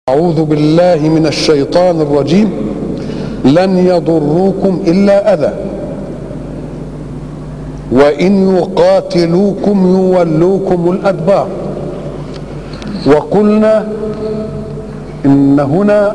أعوذ بالله من الشيطان الرجيم لن يضروكم إلا أذى وإن يقاتلوكم يولوكم الأدبار وقلنا إن هنا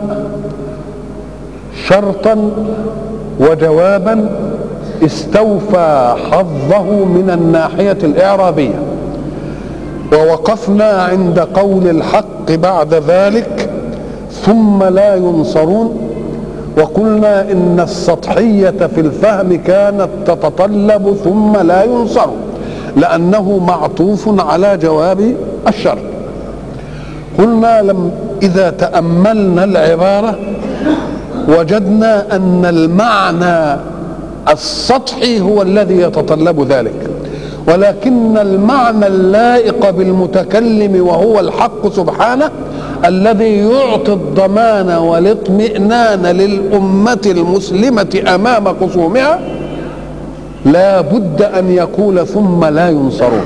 شرطا وجوابا استوفى حظه من الناحية الإعرابية ووقفنا عند قول الحق بعد ذلك ثم لا ينصرون وقلنا ان السطحيه في الفهم كانت تتطلب ثم لا ينصرون لانه معطوف على جواب الشرط قلنا لم اذا تاملنا العباره وجدنا ان المعنى السطحي هو الذي يتطلب ذلك ولكن المعنى اللائق بالمتكلم وهو الحق سبحانه الذي يعطي الضمان والاطمئنان للأمة المسلمة أمام خصومها لا بد أن يقول ثم لا ينصرون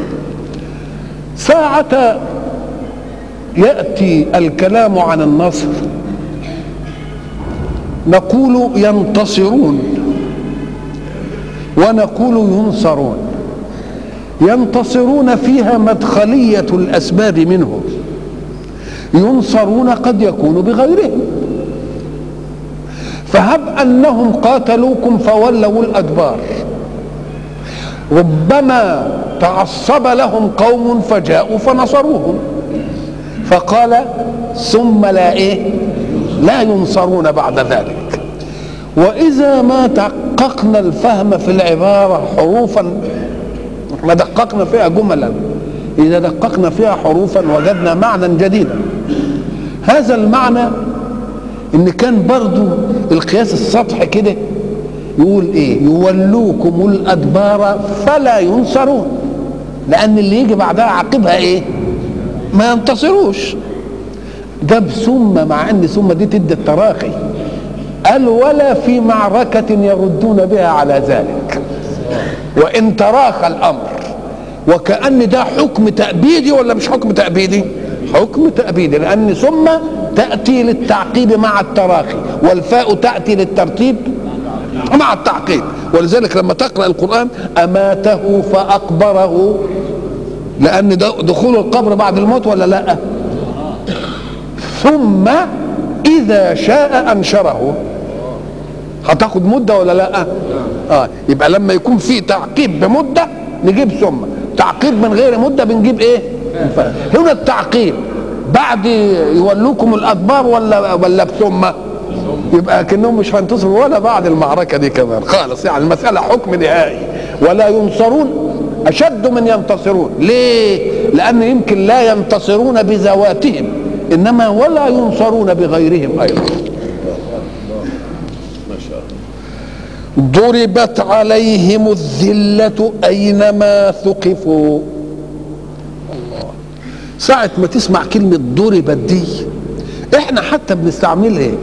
ساعة يأتي الكلام عن النصر نقول ينتصرون ونقول ينصرون ينتصرون فيها مدخلية الأسباب منهم ينصرون قد يكون بغيرهم فهب أنهم قاتلوكم فولوا الأدبار ربما تعصب لهم قوم فجاءوا فنصروهم فقال ثم لا ايه لا ينصرون بعد ذلك واذا ما دققنا الفهم في العباره حروفا احنا دققنا فيها جملا اذا دققنا فيها حروفا وجدنا معنى جديدا هذا المعنى ان كان برضو القياس السطحي كده يقول ايه يولوكم الادبار فلا ينصرون لان اللي يجي بعدها عقبها ايه ما ينتصروش جاب ثم مع ان ثم دي تدي التراخي قال ولا في معركة يردون بها على ذلك وإن تراخى الأمر وكأن ده حكم تأبيدي ولا مش حكم تأبيدي حكم تأبيدي لأن ثم تأتي للتعقيب مع التراخي والفاء تأتي للترتيب مع التعقيب ولذلك لما تقرأ القرآن أماته فأقبره لأن ده دخول القبر بعد الموت ولا لا ثم إذا شاء أنشره هتاخد مدة ولا لا آه يبقى لما يكون في تعقيب بمدة نجيب ثم تعقيب من غير مدة بنجيب ايه هنا التعقيب بعد يولوكم الأدبار ولا ولا بثم يبقى كأنهم مش هينتصروا ولا بعد المعركة دي كمان خالص يعني المسألة حكم نهائي ولا ينصرون أشد من ينتصرون ليه لأن يمكن لا ينتصرون بذواتهم إنما ولا ينصرون بغيرهم أيضا ضربت عليهم الذلة أينما ثقفوا الله ساعة ما تسمع كلمة ضربت دي احنا حتى بنستعملها ايه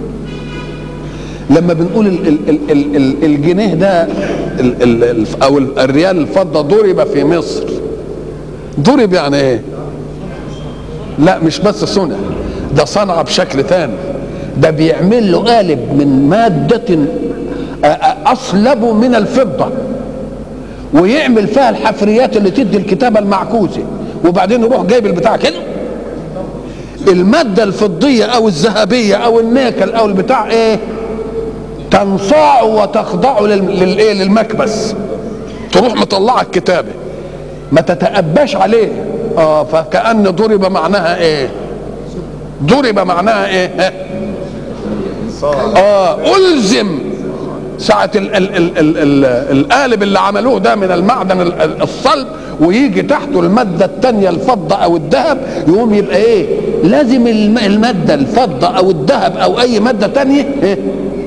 لما بنقول ال ال ال ال ال الجنيه ده ال ال ال او الريال الفضه ضرب في مصر ضرب يعني ايه لا مش بس صنع ده صنع بشكل تاني ده بيعمل له قالب من مادة أصلب من الفضة ويعمل فيها الحفريات اللي تدي الكتابة المعكوسة وبعدين يروح جايب البتاع كده المادة الفضية أو الذهبية أو النيكل أو البتاع إيه تنصاع وتخضع للايه للمكبس تروح مطلعه الكتابه ما تتأباش عليه اه فكأن ضرب معناها ايه ضرب معناها ايه اه الزم ساعة ال ال ال ال ال القالب اللي عملوه ده من المعدن الصلب ويجي تحته المادة التانية الفضة أو الذهب يقوم يبقى إيه؟ لازم المادة الفضة أو الذهب أو أي مادة تانية إيه؟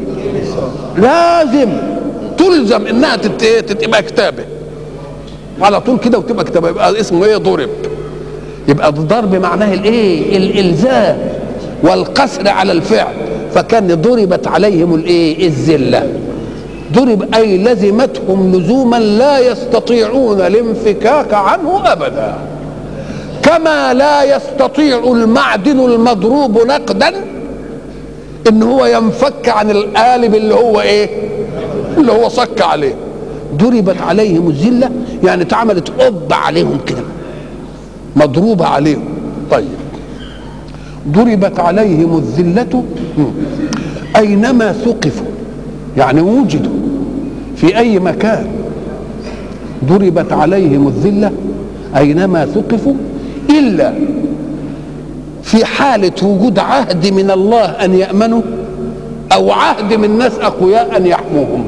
لازم تلزم انها تبقى كتابه على طول كده وتبقى كتابه يبقى اسمه ايه ضرب يبقى الضرب معناه الايه الالزام والقسر على الفعل فكان ضربت عليهم الايه الذله ضرب اي لزمتهم لزوما لا يستطيعون الانفكاك عنه ابدا كما لا يستطيع المعدن المضروب نقدا ان هو ينفك عن القالب اللي هو ايه اللي هو صك عليه ضربت عليهم الذله يعني اتعملت قبه عليهم كده مضروبه عليهم طيب ضربت عليهم الذله اينما ثقفوا يعني وجدوا في اي مكان ضربت عليهم الذله اينما ثقفوا الا في حاله وجود عهد من الله ان يامنوا او عهد من ناس اقوياء ان يحموهم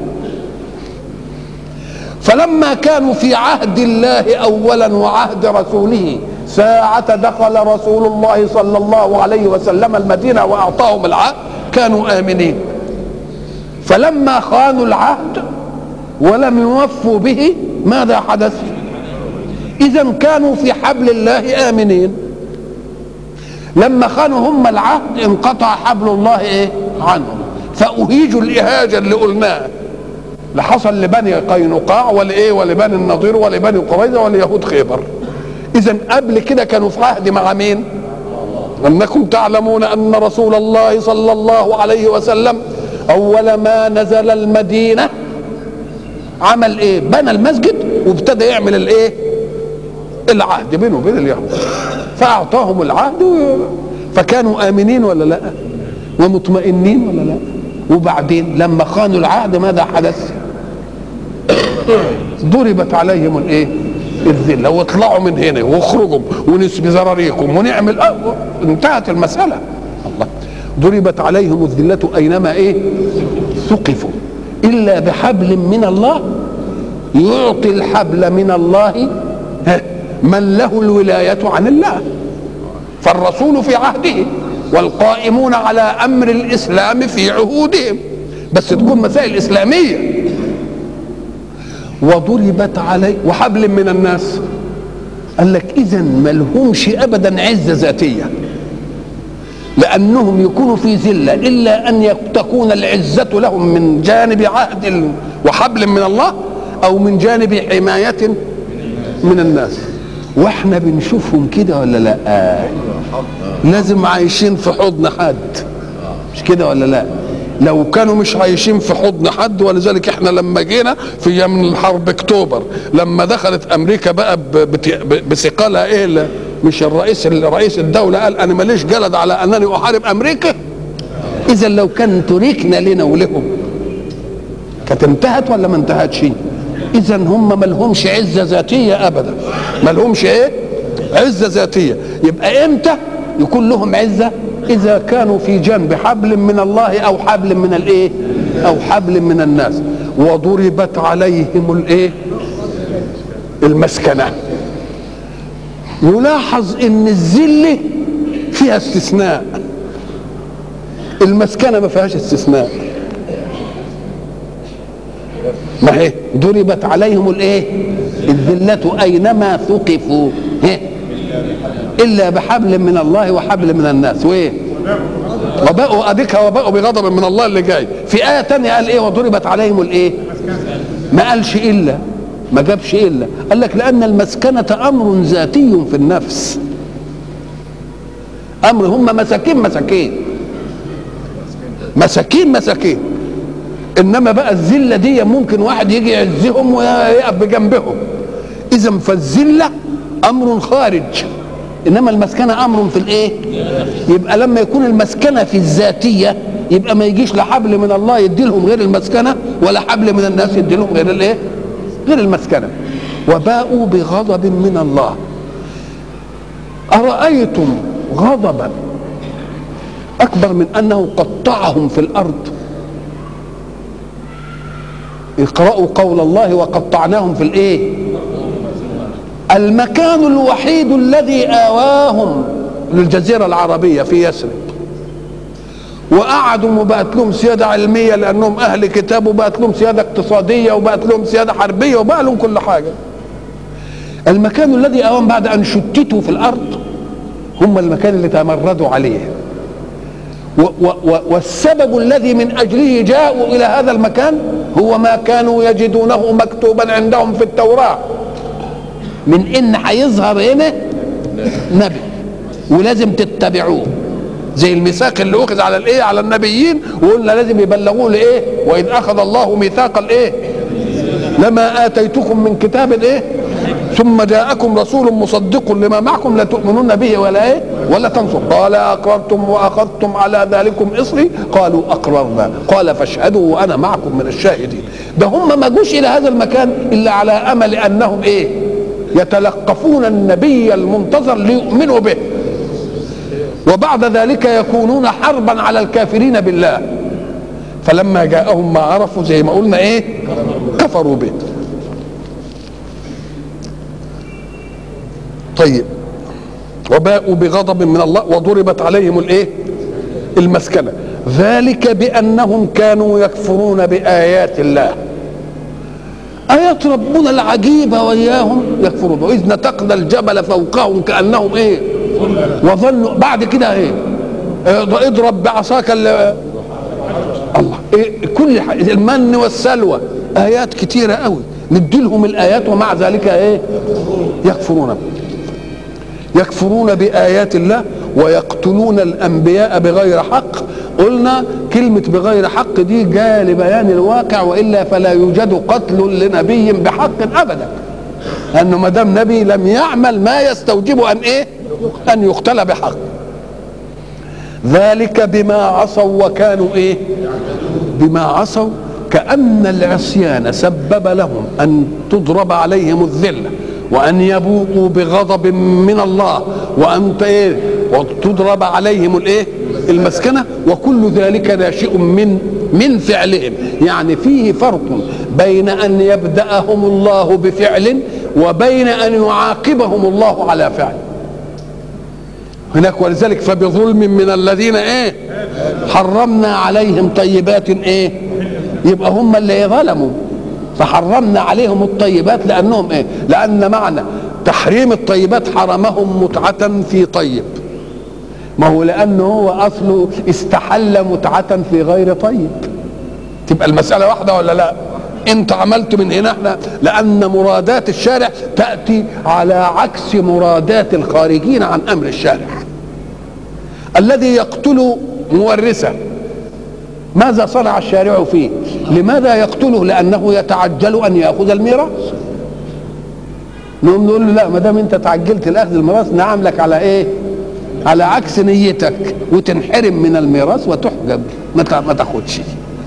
فلما كانوا في عهد الله اولا وعهد رسوله ساعة دخل رسول الله صلى الله عليه وسلم المدينة وأعطاهم العهد كانوا آمنين فلما خانوا العهد ولم يوفوا به ماذا حدث إذا كانوا في حبل الله آمنين لما خانوا هم العهد انقطع حبل الله إيه عنهم فأهيجوا الإهاجة اللي قلناها اللي حصل لبني قينقاع ولإيه ولبني النضير ولبني قريظة وليهود خيبر اذا قبل كده كانوا في عهد مع مين انكم تعلمون ان رسول الله صلى الله عليه وسلم اول ما نزل المدينه عمل ايه بنى المسجد وابتدى يعمل الايه العهد بينه وبين اليهود فاعطاهم العهد و... فكانوا امنين ولا لا ومطمئنين ولا لا وبعدين لما خانوا العهد ماذا حدث ضربت عليهم الايه الذله واطلعوا من هنا واخرجوا ونسبي زراريكم ونعمل أه انتهت المساله الله ضربت عليهم الذله اينما ايه ثقفوا الا بحبل من الله يعطي الحبل من الله من له الولايه عن الله فالرسول في عهده والقائمون على امر الاسلام في عهودهم بس تكون مسائل اسلاميه وضربت علي وحبل من الناس قال لك اذا ما لهمش ابدا عزه ذاتيه لانهم يكونوا في ذله الا ان تكون العزه لهم من جانب عهد وحبل من الله او من جانب حمايه من الناس واحنا بنشوفهم كده ولا لا آه. لازم عايشين في حضن حد مش كده ولا لا لو كانوا مش عايشين في حضن حد ولذلك احنا لما جينا في من الحرب اكتوبر لما دخلت امريكا بقى بثقلها ايه مش الرئيس رئيس الدوله قال انا ماليش جلد على انني احارب امريكا اذا لو كان تركنا لنا ولهم كانت انتهت ولا ما انتهتش اذا هم ما لهمش عزه ذاتيه ابدا ما لهمش ايه عزه ذاتيه يبقى امتى يكون لهم عزه اذا كانوا في جنب حبل من الله او حبل من الايه او حبل من الناس وضربت عليهم الايه المسكنه يلاحظ ان الذله فيها استثناء المسكنه ما فيهاش استثناء ما هي ضربت عليهم الايه الذله اينما ثقفوا هي الا بحبل من الله وحبل من الناس وايه وباءوا اديك وباءوا بغضب من الله اللي جاي في ايه تانية قال ايه وضربت عليهم الايه ما قالش الا ما جابش الا قال لك لان المسكنه امر ذاتي في النفس امر هم مساكين مساكين مساكين مساكين انما بقى الذله دي ممكن واحد يجي يعزهم ويقف بجنبهم اذا فالذله امر خارج انما المسكنه امر في الايه يبقى لما يكون المسكنه في الذاتيه يبقى ما يجيش لا حبل من الله يدي لهم غير المسكنه ولا حبل من الناس يدي لهم غير الايه غير المسكنه وباءوا بغضب من الله ارايتم غضبا اكبر من انه قطعهم في الارض اقرأوا قول الله وقطعناهم في الايه المكان الوحيد الذي آواهم للجزيرة العربية في يثرب وقعدوا وبقت لهم سيادة علمية لأنهم أهل كتاب وبقت لهم سيادة اقتصادية وبقت لهم سيادة حربية وبقى لهم كل حاجة المكان الذي آواهم بعد أن شتتوا في الأرض هم المكان اللي تمردوا عليه و و والسبب الذي من أجله جاءوا إلى هذا المكان هو ما كانوا يجدونه مكتوبا عندهم في التوراة من ان هيظهر هنا نبي ولازم تتبعوه زي الميثاق اللي اخذ على الايه على النبيين وقلنا لازم يبلغوه لايه واذ اخذ الله ميثاق الايه لما اتيتكم من كتاب ايه ثم جاءكم رسول مصدق لما معكم لتؤمنون به ولا ايه ولا تنصر قال اقررتم واخذتم على ذلكم اصري قالوا اقررنا قال فاشهدوا وانا معكم من الشاهدين ده هم ما جوش الى هذا المكان الا على امل انهم ايه يتلقفون النبي المنتظر ليؤمنوا به وبعد ذلك يكونون حربا على الكافرين بالله فلما جاءهم ما عرفوا زي ما قلنا ايه كفروا به طيب وباءوا بغضب من الله وضربت عليهم الايه المسكنه ذلك بانهم كانوا يكفرون بايات الله ايات ربنا العجيبه وياهم يكفرون واذ نتقنا الجبل فوقهم كانهم ايه وظنوا بعد كده ايه اه اضرب بعصاك ال- الله إيه كل ح- المن والسلوى ايات كتيره قوي نديلهم الايات ومع ذلك ايه يكفرون يكفرون بايات الله ويقتلون الانبياء بغير حق قلنا كلمه بغير حق دي جايه لبيان الواقع والا فلا يوجد قتل لنبي بحق ابدا لانه ما دام نبي لم يعمل ما يستوجب ان ايه ان يقتل بحق ذلك بما عصوا وكانوا ايه بما عصوا كأن العصيان سبب لهم أن تضرب عليهم الذلة وأن يبوقوا بغضب من الله وأن ت- إيه وتضرب عليهم الإيه المسكنة وكل ذلك ناشئ من من فعلهم يعني فيه فرق بين أن يبدأهم الله بفعل وبين أن يعاقبهم الله على فعل هناك ولذلك فبظلم من الذين ايه حرمنا عليهم طيبات ايه يبقى هم اللي ظلموا فحرمنا عليهم الطيبات لانهم ايه لان معنى تحريم الطيبات حرمهم متعة في طيب ما هو لانه هو اصله استحل متعة في غير طيب تبقى المسألة واحدة ولا لا انت عملت من هنا احنا لان مرادات الشارع تأتي على عكس مرادات الخارجين عن امر الشارع الذي يقتل مورثا ماذا صنع الشارع فيه لماذا يقتله لانه يتعجل ان ياخذ الميراث نقوم نقول له لا ما دام انت تعجلت لاخذ الميراث نعاملك على ايه على عكس نيتك وتنحرم من الميراث وتحجب ما تا- ما تاخدش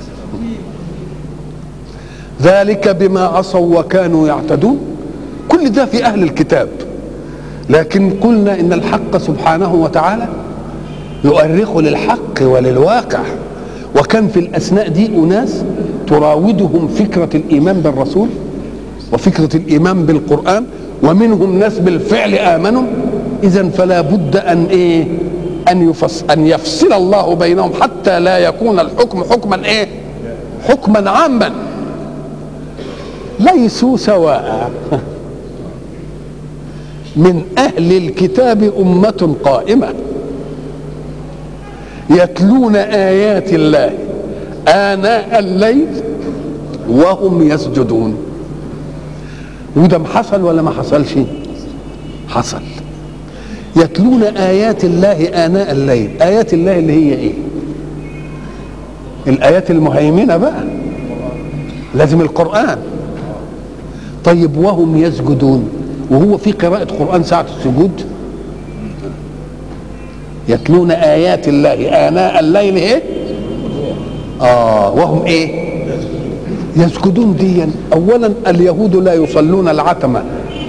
ذلك بما عصوا وكانوا يعتدون كل ده في اهل الكتاب لكن قلنا ان الحق سبحانه وتعالى يؤرخ للحق وللواقع وكان في الاثناء دي اناس تراودهم فكره الايمان بالرسول وفكره الايمان بالقران ومنهم ناس بالفعل امنوا اذا فلا بد ان ايه ان يفصل ان يفصل الله بينهم حتى لا يكون الحكم حكما ايه حكما عاما ليسوا سواء من اهل الكتاب امه قائمه يتلون ايات الله اناء الليل وهم يسجدون وده حصل ولا ما حصلش حصل يتلون ايات الله اناء الليل ايات الله اللي هي ايه الايات المهيمنه بقى لازم القران طيب وهم يسجدون وهو في قراءة قرآن ساعة السجود يتلون آيات الله آناء الليل إيه؟ آه وهم إيه؟ يسجدون ديا أولا اليهود لا يصلون العتمة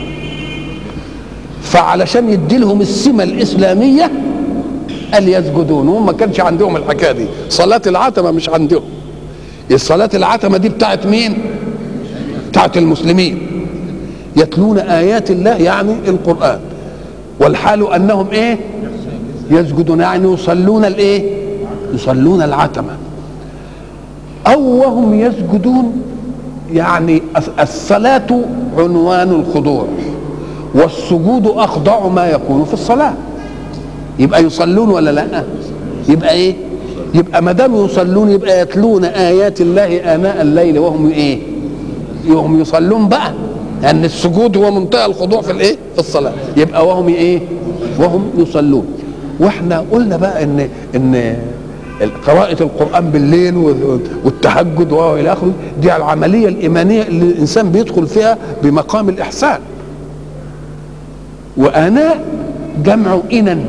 فعلشان يدي لهم السمة الإسلامية قال يسجدون وهم ما كانش عندهم الحكاية دي صلاة العتمة مش عندهم الصلاة العتمة دي بتاعت مين؟ بتاعت المسلمين يتلون ايات الله يعني القران والحال انهم ايه يسجدون يعني يصلون الايه يصلون العتمه او وهم يسجدون يعني الصلاه عنوان الخضوع والسجود اخضع ما يكون في الصلاه يبقى يصلون ولا لا يبقى ايه يبقى ما دام يصلون يبقى يتلون ايات الله اناء الليل وهم ايه وهم يصلون بقى لان السجود هو منتهى الخضوع في الايه في الصلاه يبقى وهم ايه وهم يصلون واحنا قلنا بقى ان ان قراءة القرآن بالليل والتهجد والى اخره دي العملية الإيمانية اللي الإنسان بيدخل فيها بمقام الإحسان وآناء جمع إنن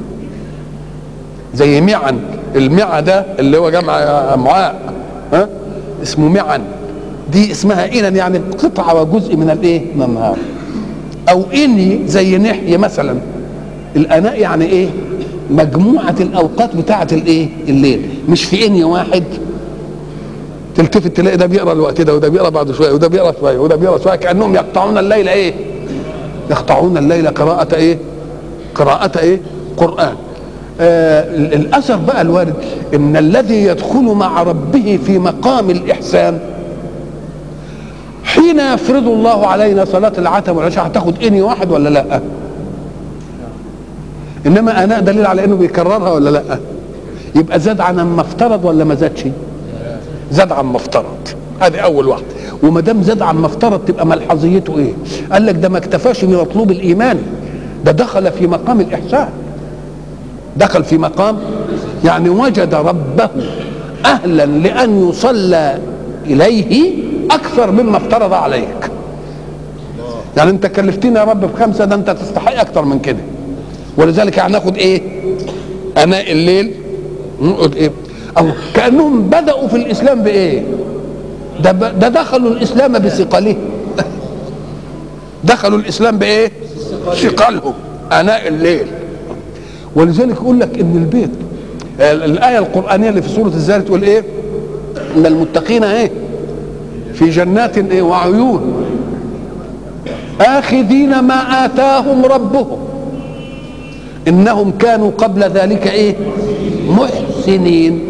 زي معن المعة ده اللي هو جمع أمعاء ها اسمه معن دي اسمها إنن يعني قطعة وجزء من الإيه؟ من النهار أو إني زي نحية مثلا الآناء يعني إيه؟ مجموعة الأوقات بتاعة الإيه؟ الليل مش في إني واحد تلتفت تلاقي ده بيقرا الوقت ده وده بيقرا بعد شويه وده بيقرا شويه وده بيقرا شويه كانهم يقطعون الليل ايه؟ يقطعون الليل قراءة ايه؟ قراءة ايه؟ قرآن. آه الاثر بقى الوارد ان الذي يدخل مع ربه في مقام الاحسان حين يفرض الله علينا صلاة العتم والعشاء هتاخد اني واحد ولا لا؟ انما اناء دليل على انه بيكررها ولا لا؟ يبقى زاد عن ما افترض ولا ما زادش؟ زاد عن ما افترض هذه اول واحده وما دام زاد عن ما افترض تبقى ملحظيته ايه؟ قال لك ده ما اكتفاش بمطلوب الايمان ده دخل في مقام الاحسان دخل في مقام يعني وجد ربه اهلا لان يصلى اليه اكثر مما افترض عليك يعني انت كلفتني يا رب بخمسه ده انت تستحق اكثر من كده ولذلك هناخد ايه اناء الليل نقعد ايه أو كانهم بداوا في الاسلام بايه ده, ده دخلوا الاسلام بثقله دخلوا الاسلام بايه ثقلهم اناء الليل ولذلك يقول لك ان البيت الايه القرانيه اللي في سوره الزاريات تقول ايه ان المتقين ايه في جنات ايه وعيون اخذين ما اتاهم ربهم انهم كانوا قبل ذلك ايه محسنين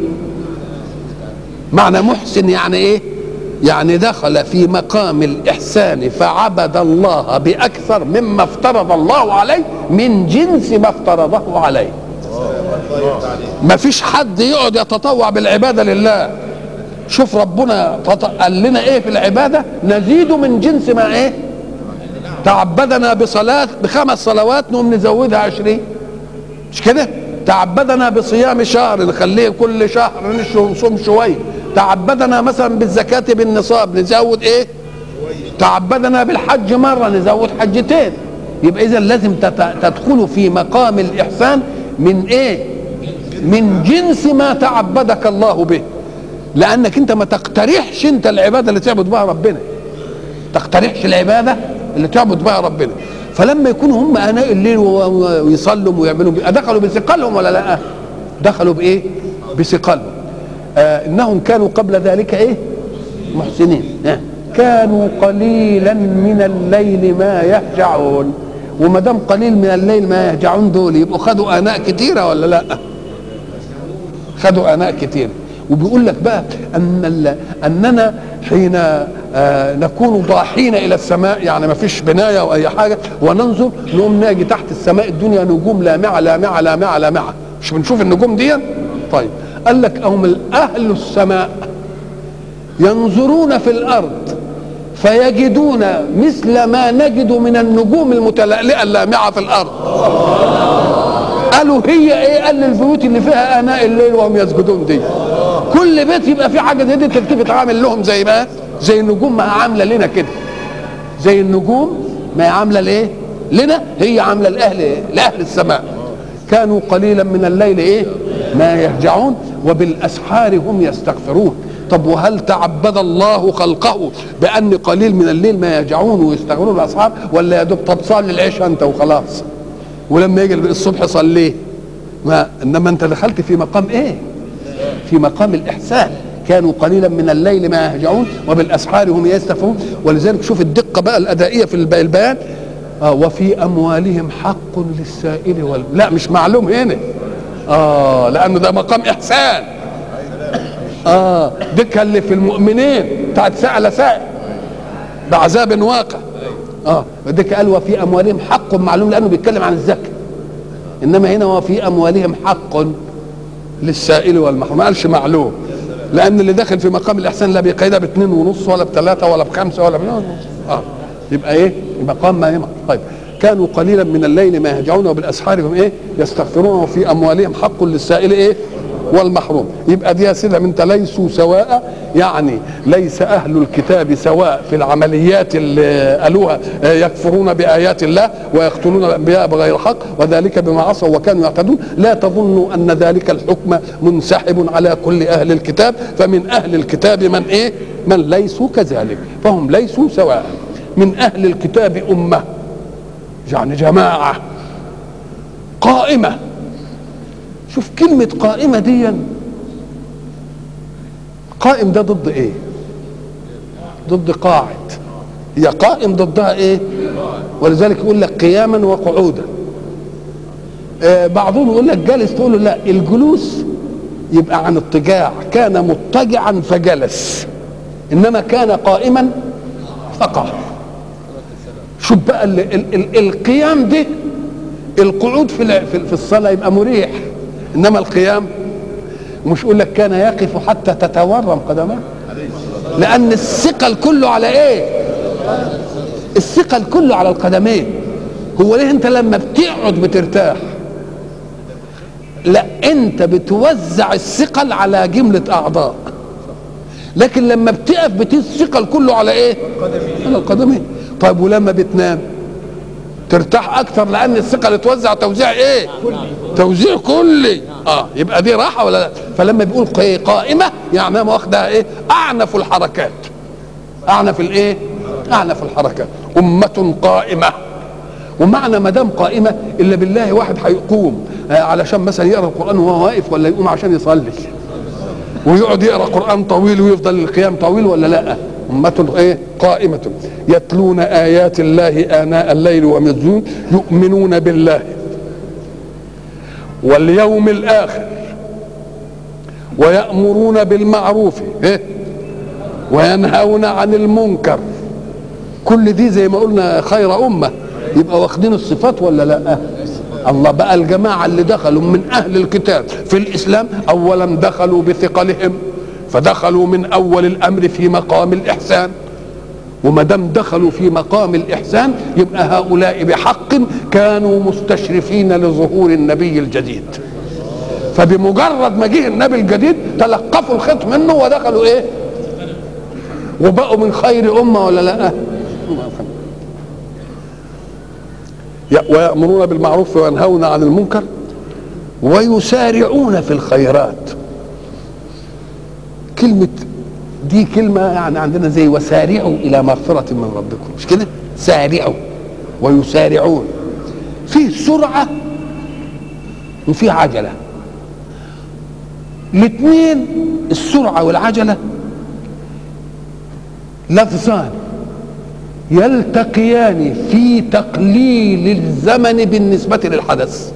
معنى محسن يعني ايه يعني دخل في مقام الإحسان فعبد الله بأكثر مما افترض الله عليه من جنس ما افترضه عليه ما فيش حد يقعد يتطوع بالعبادة لله شوف ربنا قال لنا ايه في العبادة نزيد من جنس ما ايه تعبدنا بصلاة بخمس صلوات نقوم نزودها عشرين مش كده تعبدنا بصيام شهر نخليه كل شهر نصوم شويه تعبدنا مثلا بالزكاة بالنصاب نزود ايه تعبدنا بالحج مرة نزود حجتين يبقى اذا لازم تدخلوا في مقام الاحسان من ايه من جنس ما تعبدك الله به لانك انت ما تقترحش انت العبادة اللي تعبد بها ربنا تقترحش العبادة اللي تعبد بها ربنا فلما يكونوا هم اناء الليل ويصلوا ويعملوا دخلوا بثقلهم ولا لا دخلوا بايه بثقلهم آه انهم كانوا قبل ذلك ايه محسنين آه. كانوا قليلا من الليل ما يهجعون وما دام قليل من الليل ما يهجعون دول يبقوا خدوا اناء كتيره ولا لا خدوا اناء كتيره وبيقول لك بقى ان اننا حين آه نكون ضاحين الى السماء يعني ما فيش بنايه او اي حاجه وننظر نقوم ناجي تحت السماء الدنيا نجوم لامعه لامعه لامعه لامعه مش بنشوف النجوم دي طيب قال لك هم اهل السماء ينظرون في الارض فيجدون مثل ما نجد من النجوم المتلألئة اللامعة في الأرض قالوا هي ايه قال البيوت اللي فيها آناء الليل وهم يسجدون دي كل بيت يبقى فيه حاجة زي دي تلتفت عامل لهم زي ما زي النجوم ما عاملة لنا كده زي النجوم ما هي عاملة لايه لنا هي عاملة لأهل لأهل السماء كانوا قليلا من الليل ايه ما يهجعون وبالاسحار هم يستغفرون طب وهل تعبد الله خلقه بان قليل من الليل ما يهجعون ويستغفرون الاسحار ولا يا دوب طب صلي العشاء انت وخلاص ولما يجي الصبح صليه ما انما انت دخلت في مقام ايه في مقام الاحسان كانوا قليلا من الليل ما يهجعون وبالاسحار هم يستغفرون ولذلك شوف الدقه بقى الادائيه في البيان آه وفي اموالهم حق للسائل وال... لا مش معلوم هنا اه لانه ده مقام احسان اه دي اللي في المؤمنين بتاعت سأل سائل بعذاب واقع اه وديك قال وفي اموالهم حق معلوم لانه بيتكلم عن الزكاه انما هنا وفي اموالهم حق للسائل والمحروم ما قالش معلوم لان اللي داخل في مقام الاحسان لا بيقيدها باثنين ونص ولا بثلاثه ولا بخمسه ولا بنص اه يبقى ايه مقام ما يمر طيب كانوا قليلا من الليل ما يهجعون وبالاسحار هم ايه يستغفرون وفي اموالهم حق للسائل ايه والمحروم يبقى دي يا سيدي انت ليسوا سواء يعني ليس اهل الكتاب سواء في العمليات اللي قالوها يكفرون بايات الله ويقتلون الانبياء بغير حق وذلك بما عصوا وكانوا يعتدون لا تظنوا ان ذلك الحكم منسحب على كل اهل الكتاب فمن اهل الكتاب من ايه من ليسوا كذلك فهم ليسوا سواء من اهل الكتاب امه يعني جماعه قائمه شوف كلمة قائمة دي قائم ده ضد ايه ضد قاعد هي قائم ضدها ايه ولذلك يقول لك قياما وقعودا آه بعضهم يقول لك جالس تقول له لا الجلوس يبقى عن اضطجاع كان مضطجعا فجلس انما كان قائما فقع شوف بقى ال ال ال القيام ده القعود في في الصلاه يبقى مريح انما القيام مش يقول لك كان يقف حتى تتورم قدماه لان الثقل كله على ايه الثقل كله على القدمين هو ليه انت لما بتقعد بترتاح لا انت بتوزع الثقل على جملة اعضاء لكن لما بتقف بتقيس الثقل كله على ايه على القدمين طيب ولما بتنام ترتاح اكثر لان الثقل اتوزع توزيع ايه توزيع كلي اه يبقى دي راحه ولا لا فلما بيقول قائمه يعني ما واخدها ايه اعنف الحركات اعنف الايه اعنف الحركات امه قائمه ومعنى ما دام قائمه الا بالله واحد هيقوم آه علشان مثلا يقرا القران وهو واقف ولا يقوم عشان يصلي ويقعد يقرا قران طويل ويفضل القيام طويل ولا لا أمة إيه قائمة يتلون آيات الله آناء الليل ويسجدون يؤمنون بالله واليوم الآخر ويأمرون بالمعروف إيه؟ وينهون عن المنكر كل دي زي ما قلنا خير أمة يبقى واخدين الصفات ولا لا الله بقى الجماعة اللي دخلوا من أهل الكتاب في الإسلام أولا دخلوا بثقلهم فدخلوا من اول الامر في مقام الاحسان وما دام دخلوا في مقام الاحسان يبقى هؤلاء بحق كانوا مستشرفين لظهور النبي الجديد فبمجرد ما جه النبي الجديد تلقفوا الخيط منه ودخلوا ايه وبقوا من خير امه ولا لا ويأمرون بالمعروف وينهون عن المنكر ويسارعون في الخيرات كلمة دي كلمة يعني عندنا زي وسارعوا إلى مغفرة من ربكم مش كده؟ سارعوا ويسارعون فيه سرعة وفيه عجلة الاثنين السرعة والعجلة لفظان يلتقيان في تقليل الزمن بالنسبة للحدث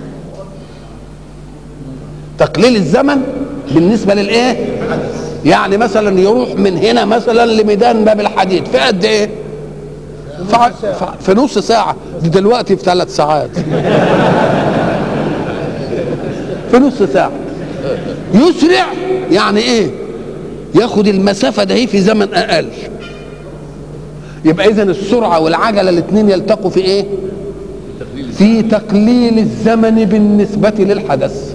تقليل الزمن بالنسبة للإيه؟ يعني مثلا يروح من هنا مثلا لميدان باب الحديد في قد ايه في, في نص ساعة دي دلوقتي في ثلاث ساعات في نص ساعة يسرع يعني ايه ياخد المسافة ده في زمن اقل يبقى اذا السرعة والعجلة الاثنين يلتقوا في ايه في تقليل الزمن بالنسبة للحدث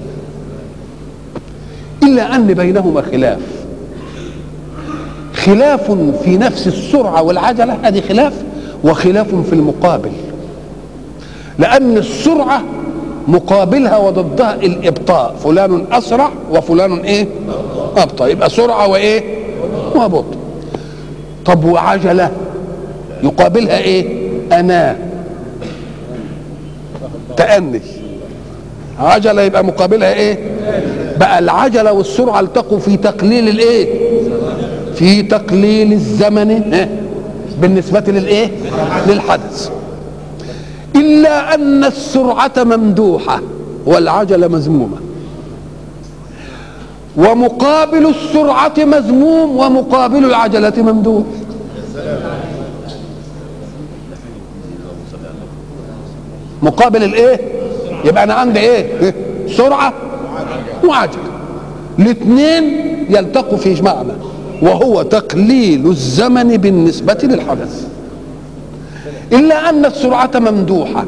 إلا أن بينهما خلاف خلاف في نفس السرعة والعجلة هذه خلاف وخلاف في المقابل لأن السرعة مقابلها وضدها الإبطاء فلان أسرع وفلان إيه أبطأ يبقى سرعة وإيه وبطء طب وعجلة يقابلها إيه أنا تأني عجلة يبقى مقابلها إيه بقى العجلة والسرعة التقوا في تقليل الإيه في تقليل الزمن بالنسبة للإيه للحدث إلا أن السرعة ممدوحة والعجلة مذمومة ومقابل السرعة مذموم ومقابل العجلة ممدوح مقابل الايه يبقى انا عندي ايه سرعة وعجلة الاثنين يلتقوا في معنى وهو تقليل الزمن بالنسبة للحدث إلا أن السرعة ممدوحة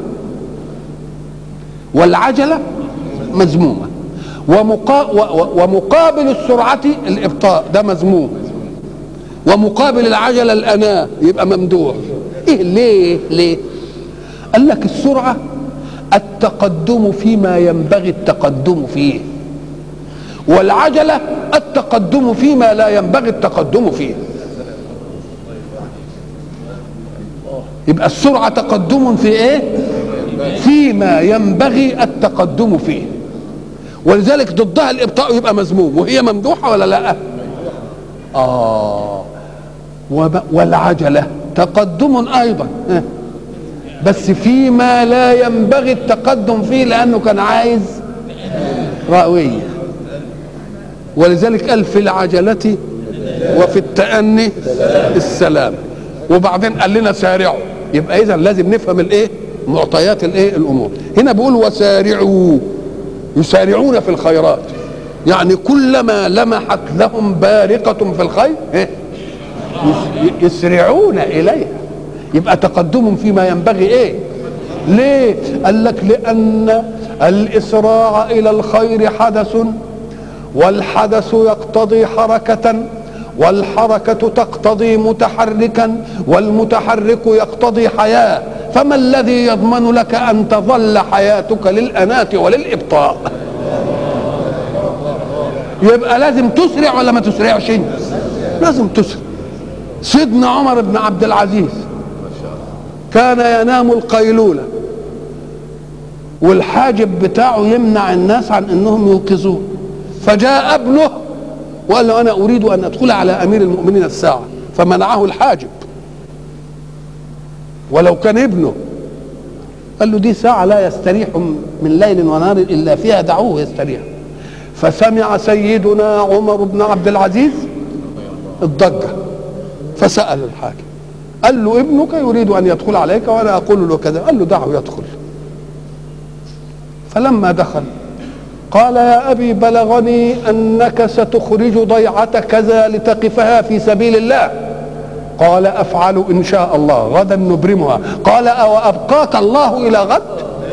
والعجلة مذمومة ومقا و- ومقابل السرعة الإبطاء ده مذموم ومقابل العجلة الأناة يبقى ممدوح إيه ليه ليه قال لك السرعة التقدم فيما ينبغي التقدم فيه والعجلة التقدم فيما لا ينبغي التقدم فيه يبقى السرعة تقدم في ايه فيما ينبغي التقدم فيه ولذلك ضدها الابطاء يبقى مذموم وهي ممدوحة ولا لا اه وب- والعجلة تقدم ايضا ها. بس فيما لا ينبغي التقدم فيه لانه كان عايز رأوية ولذلك قال في العجلة وفي التأني السلام وبعدين قال لنا سارعوا يبقى اذا لازم نفهم الايه معطيات الايه الامور هنا بيقول وسارعوا يسارعون في الخيرات يعني كلما لمحت لهم بارقة في الخير إيه؟ يس- يسرعون اليها يبقى تقدم فيما ينبغي ايه ليه قال لك لان الاسراع الى الخير حدث والحدث يقتضي حركه والحركه تقتضي متحركا والمتحرك يقتضي حياه فما الذي يضمن لك ان تظل حياتك للاناه وللابطاء يبقى لازم تسرع ولا ما تسرعش لازم تسرع سيدنا عمر بن عبد العزيز كان ينام القيلولة والحاجب بتاعه يمنع الناس عن انهم يوقظوه فجاء ابنه وقال له انا اريد ان ادخل على امير المؤمنين الساعة فمنعه الحاجب ولو كان ابنه قال له دي ساعة لا يستريح من ليل ونهار إلا فيها دعوه يستريح فسمع سيدنا عمر بن عبد العزيز الضجة فسأل الحاكم قال له ابنك يريد أن يدخل عليك وأنا أقول له كذا قال له دعه يدخل فلما دخل قال يا أبي بلغني أنك ستخرج ضيعة كذا لتقفها في سبيل الله قال أفعل إن شاء الله غدا نبرمها قال أو أبقاك الله إلى غد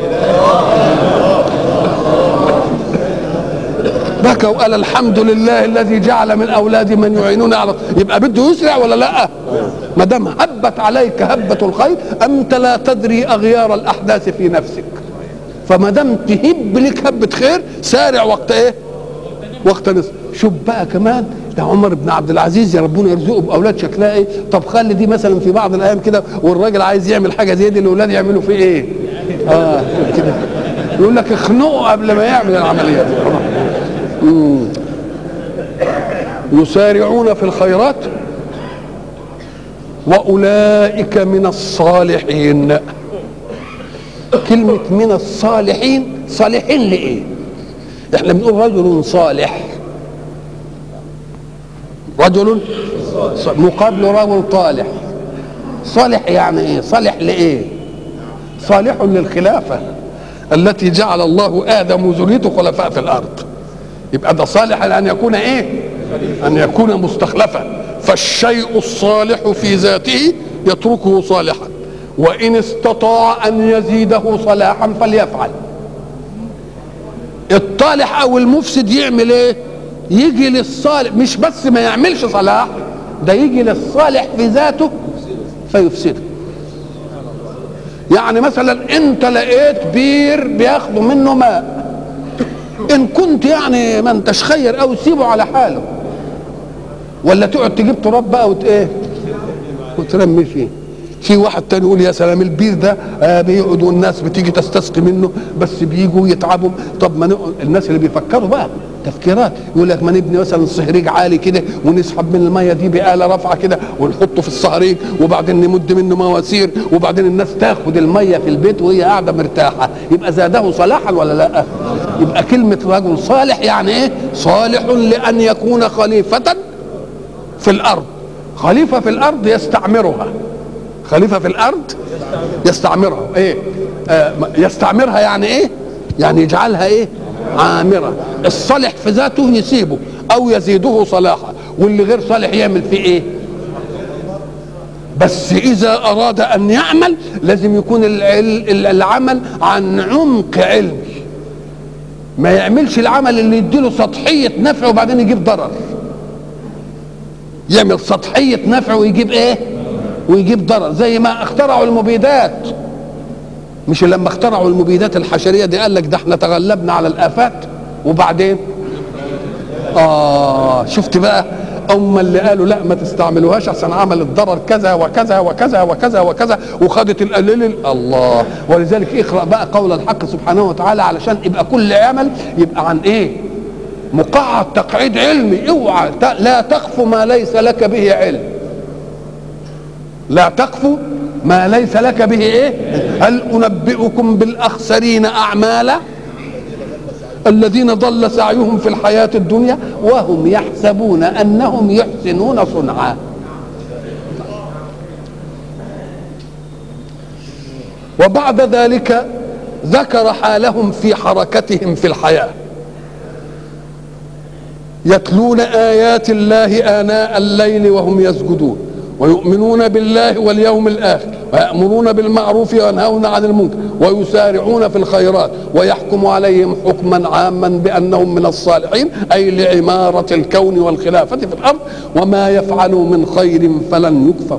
بكى وقال الحمد لله الذي جعل من اولادي من يعينون على يبقى بده يسرع ولا لا ما دام هبت عليك هبه الخير انت لا تدري اغيار الاحداث في نفسك فما دام تهب لك هبه خير سارع وقت ايه وقت نصف شوف بقى كمان ده عمر بن عبد العزيز يا ربنا يرزقه باولاد شكلها ايه طب خلي دي مثلا في بعض الايام كده والراجل عايز يعمل حاجه زي دي الاولاد يعملوا فيه ايه اه كده يقول لك اخنقه قبل ما يعمل العمليه دي مم. يسارعون في الخيرات واولئك من الصالحين كلمه من الصالحين صالحين لايه احنا بنقول رجل صالح رجل ص- مقابل رجل طالح صالح يعني ايه صالح لايه صالح للخلافه التي جعل الله ادم وذريته خلفاء في الارض يبقى ده صالح لان يكون ايه ان يكون مستخلفا فالشيء الصالح في ذاته يتركه صالحا وان استطاع ان يزيده صلاحا فليفعل الطالح او المفسد يعمل ايه يجي للصالح مش بس ما يعملش صلاح ده يجي للصالح في ذاته فيفسده يعني مثلا انت لقيت بير بياخدوا منه ماء ان كنت يعني ما انتش خير او سيبه على حاله ولا تقعد تجيب تراب بقى وت ايه وترمي فيه في واحد تاني يقول يا سلام البير ده آه بيقعد والناس بتيجي تستسقي منه بس بيجوا يتعبوا طب ما نقعد الناس اللي بيفكروا بقى تفكيرات يقول لك ما نبني مثلا صهريج عالي كده ونسحب من الميه دي بآلة رافعه كده ونحطه في الصهريج وبعدين نمد منه مواسير وبعدين الناس تاخد الميه في البيت وهي قاعده مرتاحه يبقى زاده صلاحا ولا لا؟ يبقى كلمه رجل صالح يعني ايه؟ صالح لان يكون خليفه في الارض خليفه في الارض يستعمرها خليفه في الارض يستعمرها ايه آه يستعمرها يعني ايه يعني يجعلها ايه عامره الصالح في ذاته يسيبه او يزيده صلاحا واللي غير صالح يعمل فيه ايه بس اذا اراد ان يعمل لازم يكون العل- العمل عن عمق علمي ما يعملش العمل اللي يديله سطحيه نفع وبعدين يجيب ضرر يعمل سطحيه نفع ويجيب ايه ويجيب ضرر زي ما اخترعوا المبيدات مش لما اخترعوا المبيدات الحشريه دي قال لك ده احنا تغلبنا على الافات وبعدين اه شفت بقى هم اللي قالوا لا ما تستعملوهاش عشان عملت ضرر كذا وكذا وكذا وكذا وكذا وخدت القليل الله ولذلك اقرا بقى قول الحق سبحانه وتعالى علشان يبقى كل عمل يبقى عن ايه مقعد تقعيد علمي اوعى ت- لا تخف ما ليس لك به علم لا تقف ما ليس لك به ايه هل انبئكم بالاخسرين اعمالا الذين ضل سعيهم في الحياة الدنيا وهم يحسبون أنهم يحسنون صنعا وبعد ذلك ذكر حالهم في حركتهم في الحياة يتلون آيات الله آناء الليل وهم يسجدون ويؤمنون بالله واليوم الآخر ويأمرون بالمعروف وينهون عن المنكر ويسارعون في الخيرات ويحكم عليهم حكما عاما بأنهم من الصالحين أي لعمارة الكون والخلافة في الأرض وما يفعلوا من خير فلن يكفروا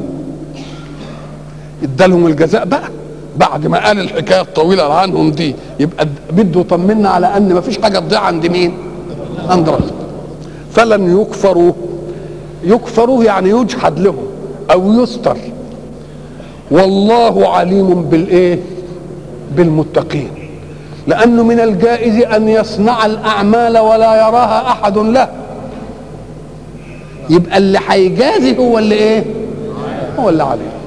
ادالهم الجزاء بقى بعد ما قال الحكايه الطويله عنهم دي يبقى بده يطمنا على ان ما فيش حاجه تضيع عند مين؟ عند ربنا فلن يكفروا يكفروا يعني يجحد لهم او يستر والله عليم بالايه بالمتقين لانه من الجائز ان يصنع الاعمال ولا يراها احد له يبقى اللي هيجازي هو اللي ايه هو اللي عليه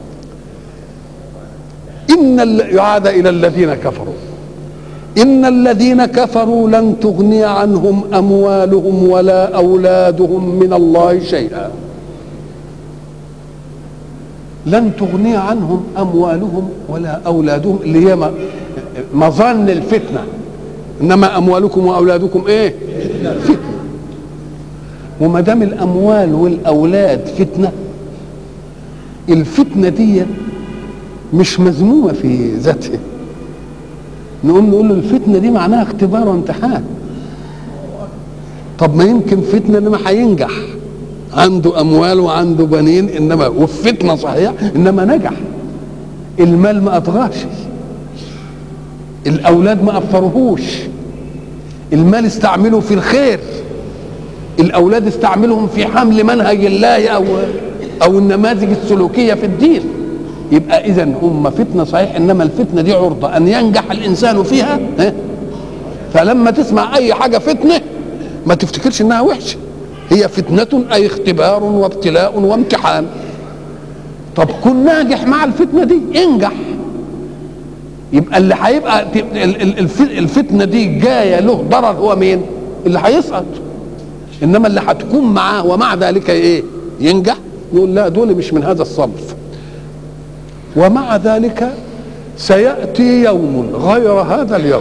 ان ال- يعاد الى الذين كفروا ان الذين كفروا لن تغني عنهم اموالهم ولا اولادهم من الله شيئا لن تغني عنهم اموالهم ولا اولادهم اللي هي م- مظن الفتنه انما اموالكم واولادكم ايه فتنه وما دام الاموال والاولاد فتنه الفتنه دي مش مذمومه في ذاتها نقوم نقول له الفتنه دي معناها اختبار وامتحان طب ما يمكن فتنه انما هينجح عنده اموال وعنده بنين انما وفي فتنه صحيح انما نجح المال ما اطغاش الاولاد ما اثروهوش المال استعمله في الخير الاولاد استعملهم في حمل منهج الله او او النماذج السلوكيه في الدين يبقى اذا هم فتنه صحيح انما الفتنه دي عرضه ان ينجح الانسان فيها ها؟ فلما تسمع اي حاجه فتنه ما تفتكرش انها وحشه هي فتنه اي اختبار وابتلاء وامتحان طب كن ناجح مع الفتنه دي انجح يبقى اللي هيبقى ت- ال- ال- الف- الفتنه دي جايه له ضرر هو مين؟ اللي هيسقط انما اللي هتكون معاه ومع ذلك ايه؟ ينجح يقول لا دول مش من هذا الصنف ومع ذلك سياتي يوم غير هذا اليوم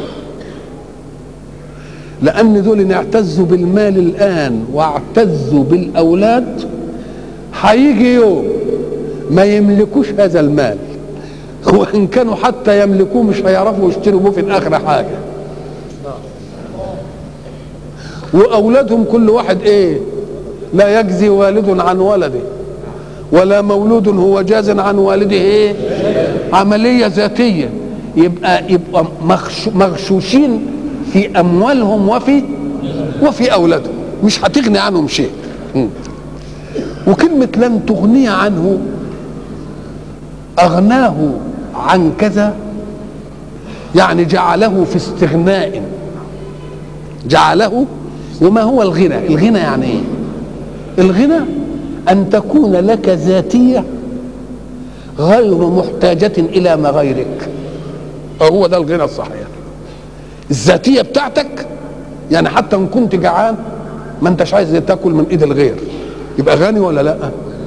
لان دول إن اعتزوا بالمال الان واعتزوا بالاولاد هيجي يوم ما يملكوش هذا المال وان كانوا حتى يملكوه مش هيعرفوا يشتروا به في الاخره حاجه واولادهم كل واحد ايه لا يجزي والد عن ولده ولا مولود هو جاز عن والده ايه عمليه ذاتيه يبقى يبقى مغش مغشوشين في اموالهم وفي وفي اولادهم مش هتغني عنهم شيء م. وكلمه لن تغني عنه اغناه عن كذا يعني جعله في استغناء جعله وما هو الغنى الغنى يعني ايه الغنى ان تكون لك ذاتيه غير محتاجه الى ما غيرك هو ده الغنى الصحيح الذاتيه بتاعتك يعني حتى ان كنت جعان ما انتش عايز تاكل من ايد الغير يبقى غني ولا لا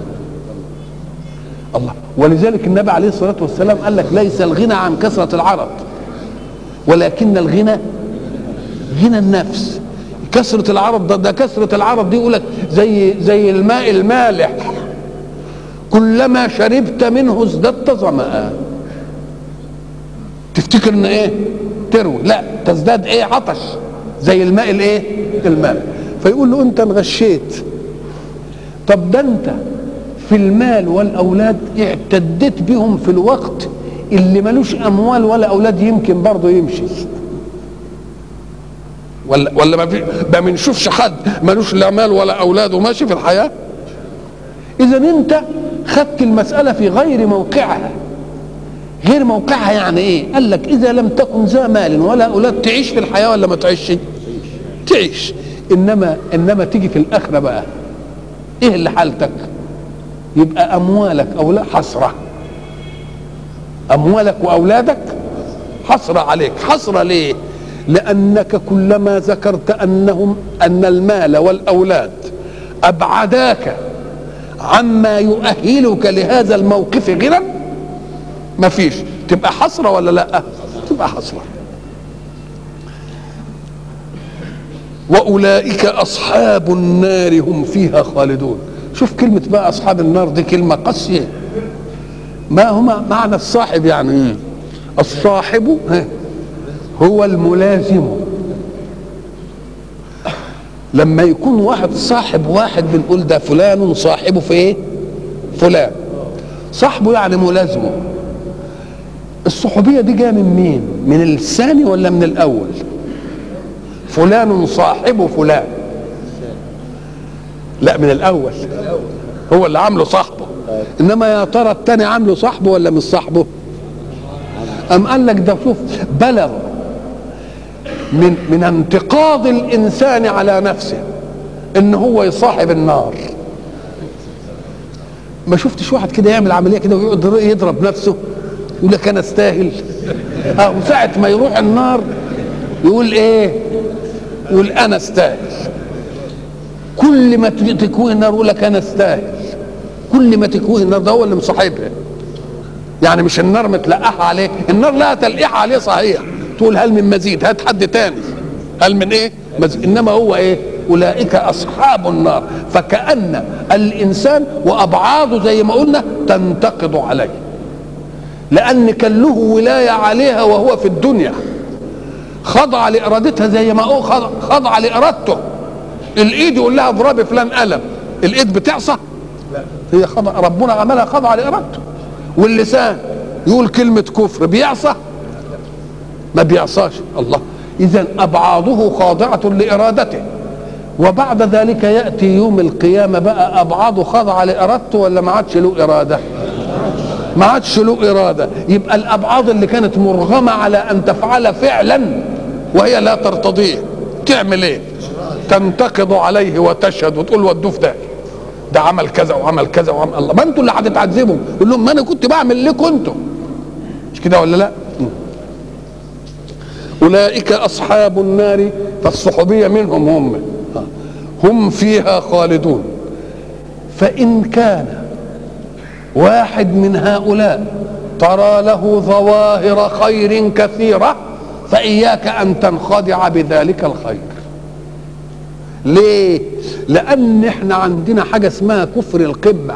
الله ولذلك النبي عليه الصلاه والسلام قال لك ليس الغنى عن كثره العرض ولكن الغنى غنى النفس كثرة العرض ده, ده كثرة العرض دي يقول لك زي زي الماء المالح كلما شربت منه ازددت ظمأ تفتكر ان ايه تروي لا تزداد ايه عطش زي الماء الايه الماء فيقول له انت انغشيت طب ده انت في المال والاولاد اعتديت بهم في الوقت اللي ملوش اموال ولا اولاد يمكن برضه يمشي ولا ولا ما في ما بنشوفش حد ملوش لا مال ولا اولاد وماشي في الحياه اذا انت خدت المساله في غير موقعها غير موقعها يعني ايه قال لك اذا لم تكن ذا مال ولا اولاد تعيش في الحياه ولا ما تعيش تعيش انما انما تيجي في الاخره بقى ايه اللي حالتك يبقى اموالك او لا حسره اموالك واولادك حسره عليك حسره ليه لانك كلما ذكرت انهم ان المال والاولاد ابعداك عما يؤهلك لهذا الموقف غنى مفيش تبقى حسره ولا لا تبقى حسره واولئك اصحاب النار هم فيها خالدون شوف كلمه بقى اصحاب النار دي كلمه قاسيه ما هما معنى الصاحب يعني ايه الصاحب هو الملازم لما يكون واحد صاحب واحد بنقول ده فلان صاحبه في ايه فلان صاحبه يعني ملازمه الصحوبية دي جاية من مين من الثاني ولا من الأول فلان صاحب فلان لا من الأول هو اللي عامله صاحبه إنما يا ترى التاني عامله صاحبه ولا مش صاحبه أم قال لك ده شوف بلغ من من انتقاض الإنسان على نفسه إن هو يصاحب النار ما شفتش واحد كده يعمل عملية كده ويقعد يضرب نفسه يقول لك انا استاهل اه وساعة ما يروح النار يقول ايه يقول انا استاهل كل ما تكوه النار يقول لك انا استاهل كل ما تكوه النار ده هو اللي مصاحبها يعني مش النار متلقحة عليه النار لا تلقيح عليه صحيح تقول هل من مزيد هات حد تاني هل من ايه مزيد انما هو ايه اولئك اصحاب النار فكأن الانسان وابعاضه زي ما قلنا تنتقض عليه لان كان له ولايه عليها وهو في الدنيا خضع لارادتها زي ما هو خضع لارادته الايد يقول لها اضربي فلان قلم الايد بتعصى لا هي خضع ربنا عملها خضع لارادته واللسان يقول كلمه كفر بيعصى ما بيعصاش الله اذا ابعاضه خاضعه لارادته وبعد ذلك ياتي يوم القيامه بقى ابعاضه خاضعه لارادته ولا ما عادش له اراده ما عادش له اراده يبقى الابعاض اللي كانت مرغمه على ان تفعل فعلا وهي لا ترتضيه تعمل ايه تنتقض عليه وتشهد وتقول ودوه في ده ده عمل كذا وعمل كذا وعمل الله ما انتوا اللي هتتعذبوا يقول لهم ما انا كنت بعمل لكم انتوا مش كده ولا لا اولئك اصحاب النار فالصحوبيه منهم هم هم فيها خالدون فان كان واحد من هؤلاء ترى له ظواهر خير كثيرة فإياك أن تنخدع بذلك الخير ليه لأن احنا عندنا حاجة اسمها كفر القمة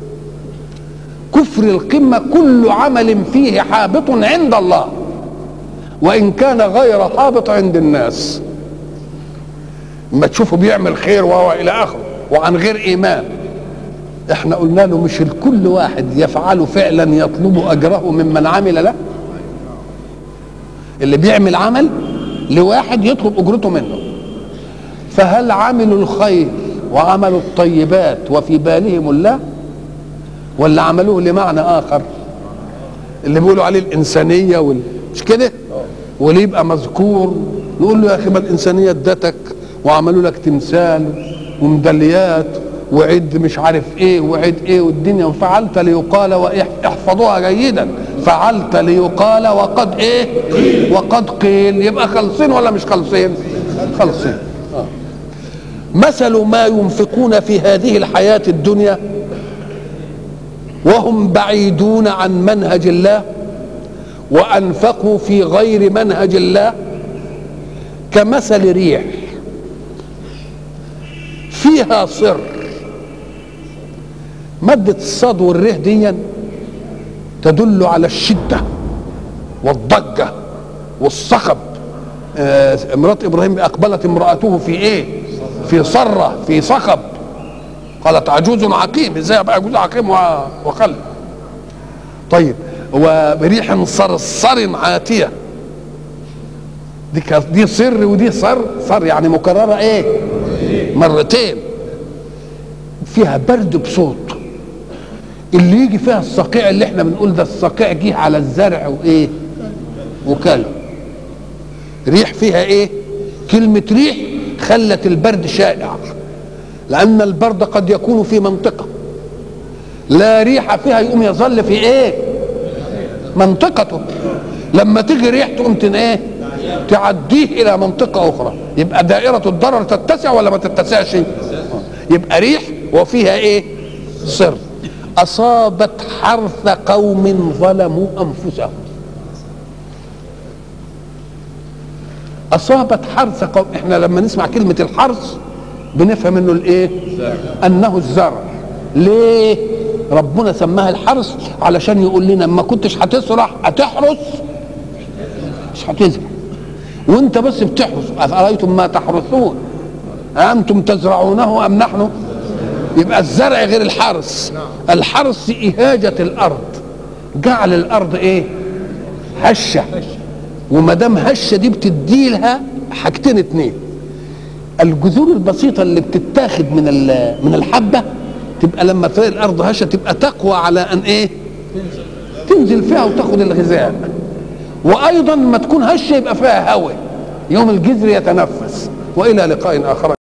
كفر القمة كل عمل فيه حابط عند الله وإن كان غير حابط عند الناس ما تشوفه بيعمل خير وهو إلى آخره وعن غير إيمان احنا قلنا له مش الكل واحد يفعل فعلا يطلب اجره ممن عمل له اللي بيعمل عمل لواحد يطلب اجرته منه فهل عملوا الخير وعملوا الطيبات وفي بالهم الله ولا عملوه لمعنى اخر اللي بيقولوا عليه الانسانيه وال... مش كده واللي يبقى مذكور نقول له يا اخي ما الانسانيه ادتك وعملوا لك تمثال وميداليات وعد مش عارف ايه وعد ايه والدنيا وفعلت ليقال واحفظوها جيدا فعلت ليقال وقد ايه وقد قيل يبقى خلصين ولا مش خلصين خلصين مثل ما ينفقون في هذه الحياة الدنيا وهم بعيدون عن منهج الله وأنفقوا في غير منهج الله كمثل ريح فيها صر مادة الصاد والره دي تدل على الشدة والضجة والصخب آه، مرات ابراهيم اقبلت امرأته في ايه في صرة في صخب قالت عجوز عقيم ازاي ابقى عجوز عقيم و- وخل طيب وبريح صرصر عاتيه دي كانت- دي سر ودي صر صر يعني مكرره ايه مرتين فيها برد بصوت اللي يجي فيها الصقيع اللي احنا بنقول ده الصقيع جه على الزرع وايه وكله ريح فيها ايه كلمة ريح خلت البرد شائع لأن البرد قد يكون في منطقة لا ريح فيها يقوم يظل في ايه منطقته لما تيجي ريح تقوم تن ايه تعديه الى منطقة اخرى يبقى دائرة الضرر تتسع ولا ما تتسعش يبقى ريح وفيها ايه سر اصابت حرث قوم ظلموا انفسهم اصابت حرث قوم احنا لما نسمع كلمه الحرث بنفهم انه الايه انه الزرع ليه ربنا سماها الحرث علشان يقول لنا ما كنتش هتسرح هتحرث مش هتزرع وانت بس بتحرث افرايتم ما تحرثون انتم تزرعونه ام نحن يبقى الزرع غير الحرث الحرث اهاجه الارض جعل الارض ايه هشه وما دام هشه دي بتدي لها حاجتين اتنين الجذور البسيطه اللي بتتاخد من ال- من الحبه تبقى لما تلاقي الارض هشه تبقى تقوى على ان ايه تنزل فيها وتاخد الغذاء وايضا ما تكون هشه يبقى فيها هواء يوم الجذر يتنفس والى لقاء اخر